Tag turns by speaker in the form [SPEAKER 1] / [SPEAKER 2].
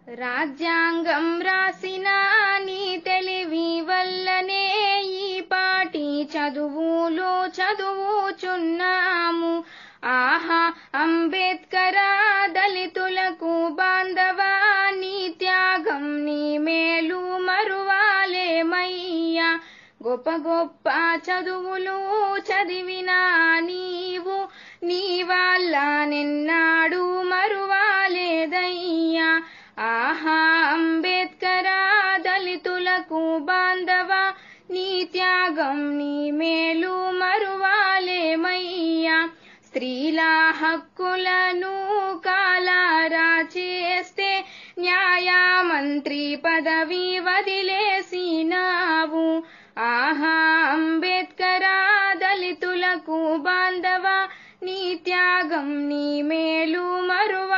[SPEAKER 1] రాజ్యాంగం రాసిన నీ తెలివి వల్లనే ఈ పాటి చదువులు చదువుచున్నాము ఆహా అంబేద్కరా దళితులకు బాంధవా నీ త్యాగం నీ మేలు మరువాలేమయ్యా గొప్ప గొప్ప చదువులు చదివినా నీవు నీ వాళ్ళ నిన్నాడు మరువాలేదయ్యా ఆహా అంబేద్కరా దళితులకు బాంధవా నీ త్యాగం నీ మేలు మరువాలేమయ్యా స్త్రీల హక్కులను కాలారా చేస్తే న్యాయమంత్రి పదవి వదిలేసినావు ఆహా అంబేద్కరా దళితులకు బాంధవా నీ త్యాగం నీ మేలు మరువ